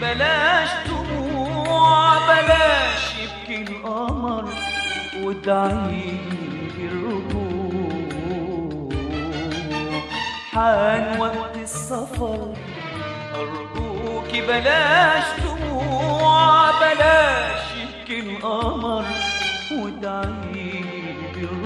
بلاش دموع بلاش يبكي القمر وادعيلي الرجوع حان وقت السفر أرجوكي بلاش دموع بلاش يبكي القمر وادعيلي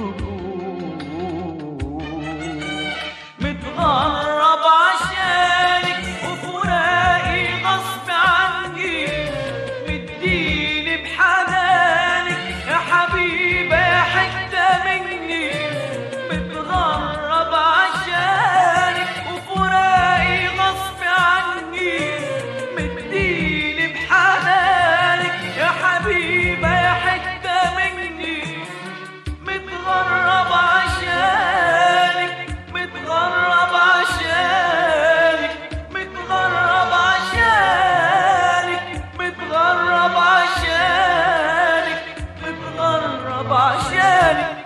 بالرجوع متغرب عشانك وفراقي غصب عني مديني بحنانك يا حبيبة يا حتة مني متغرب عشانك وفراقي غصب عني مديني بحنانك يا حبيبة يا حتة مني متغرب عشانك متغرب عشانك متغرب عشانك متغرب عشانك متغرب عشانك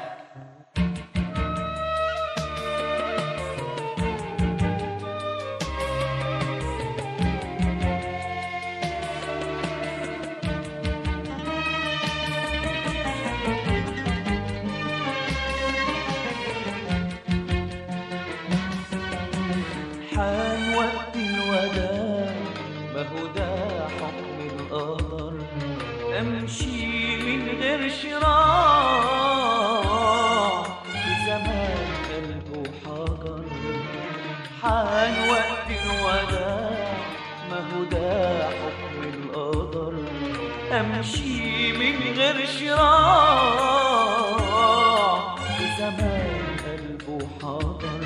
حان وقت الوداع ما هو ده حكم القدر امشي من غير شراع في زمان قلبه حجر حان وقت الوداع ما هو ده حكم القدر امشي من غير شراع في زمان قلبه حجر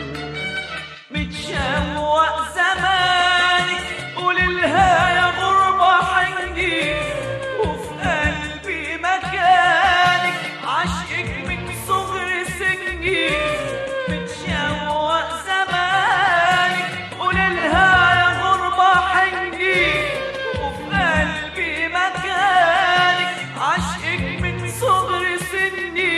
متشوق زمانك قوللها يا غربة حنجي وفي قلبي مكانك عشقك من صغر سنجي متشوق زمانك قوللها يا غربة حنجي وفي قلبي مكانك عشقك من صغر سني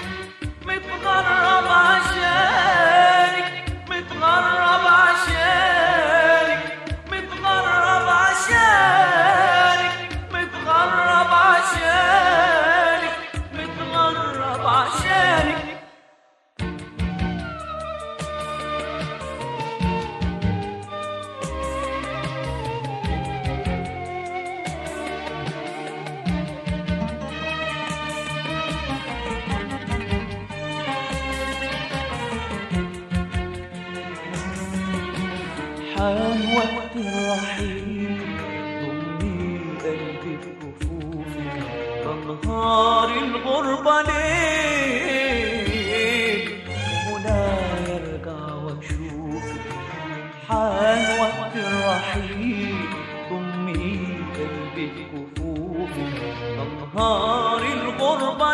متغرب عشانك متغرب عشانك متغرب عشانك متغرب عشانك متغرب عشانك حان وقت الرحيل ضمي قلبي في كفوفي بنهار الغربة ليل ولا يرجع واشوفك حان وقت الرحيل ضمي قلبي في كفوفي بنهار الغربة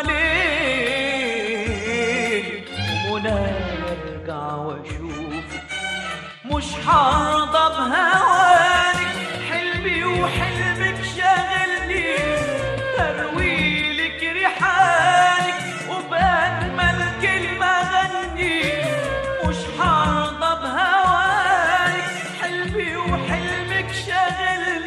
ليل ولا يرجع واشوفك مش هرضى بهوانك حلمي وحلمك شاغلني ارويلك ريحانك وبأجمل كلمة غني مش هرضى بهوانك حلمي وحلمك شاغلني